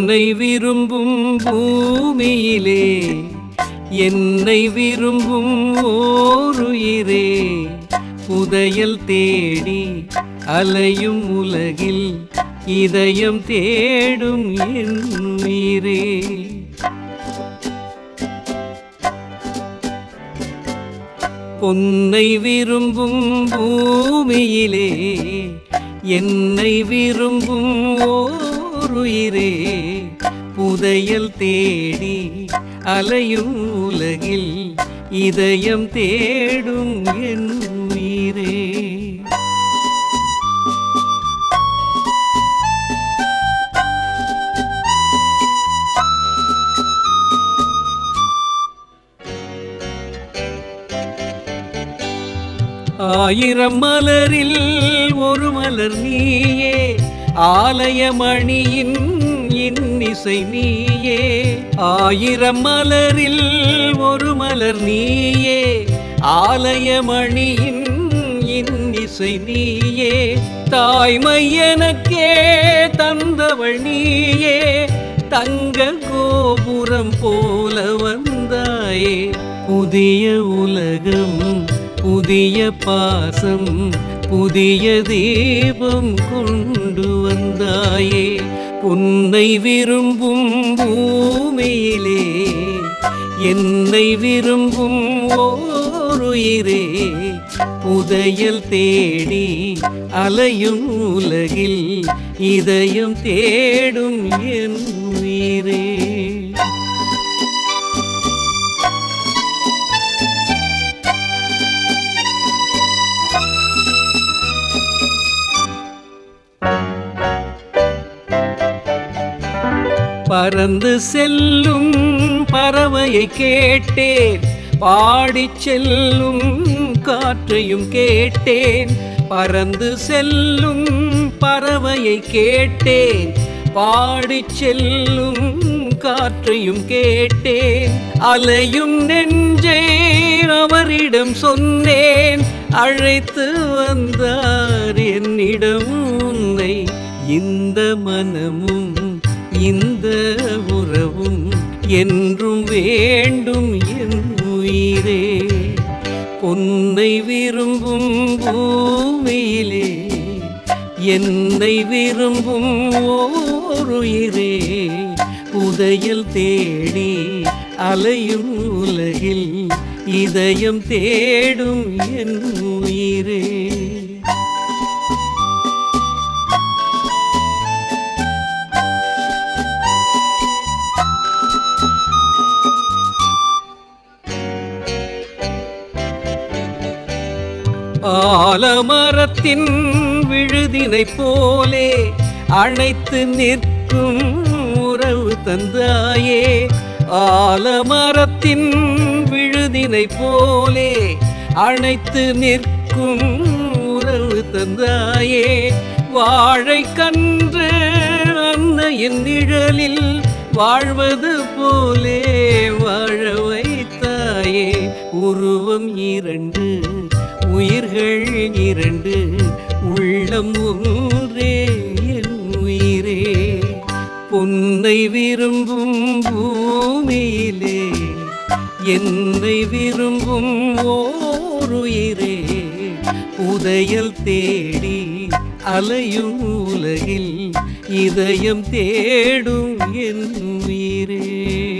பொன்னை விரும்பும் பூமியிலே என்னை விரும்பும் ஓருயிரே புதையல் தேடி அலையும் உலகில் இதயம் தேடும் என் உயிரே பொன்னை விரும்பும் பூமியிலே என்னை விரும்பும் ஓருயிரே புதையல் தேடி அலையும் உலகில் இதயம் தேடும் என் உயிரே ஆயிரம் மலரில் ஒரு மலர் நீயே ஆலயமணியின் இன்னிசை நீயே ஆயிரம் மலரில் ஒரு மலர் நீயே ஆலயமணியின் இன்னிசை நீயே தாய்மை எனக்கே தந்தவள் நீயே தங்க கோபுரம் போல வந்தாயே புதிய உலகம் புதிய பாசம் புதிய தீபம் கொண்டு வந்தாயே பொன்னை விரும்பும் பூமியிலே என்னை விரும்பும் ஓருயிரே புதையல் தேடி அலையும் உலகில் இதயம் தேடும் என் உயிரே பறந்து செல்லும் பறவையை கேட்டேன் பாடிச் செல்லும் காற்றையும் கேட்டேன் பறந்து செல்லும் பறவையை கேட்டேன் பாடிச் செல்லும் காற்றையும் கேட்டேன் அலையும் நெஞ்சே அவரிடம் சொன்னேன் அழைத்து வந்தார் என்னிடம் உன்னை இந்த மனமும் இந்த உறவும் என்றும் வேண்டும் என் உயிரே பொன்னை விரும்பும் பூமியிலே என்னை விரும்பும் ஓருயிரே புதையல் தேடி அலையும் உலகில் இதயம் தேடும் என் உயிரே ஆலமரத்தின் விழுதினை போலே அழைத்து நிற்கும் உறவு தந்தாயே ஆலமரத்தின் விழுதினை போலே அழைத்து நிற்கும் உறவு தந்தாயே வாழை கன்று அன்னையின் நிழலில் வாழ்வது போலே வாழ வைத்தாயே உருவம் இரண்டு உயிர்கள் இரண்டு உள்ளம் ஒன்றே என் உயிரே பொன்னை விரும்பும் பூமியிலே என்னை விரும்பும் ஓருயிரே உதயல் தேடி அலையும் உலகில் இதயம் தேடும் என் உயிரே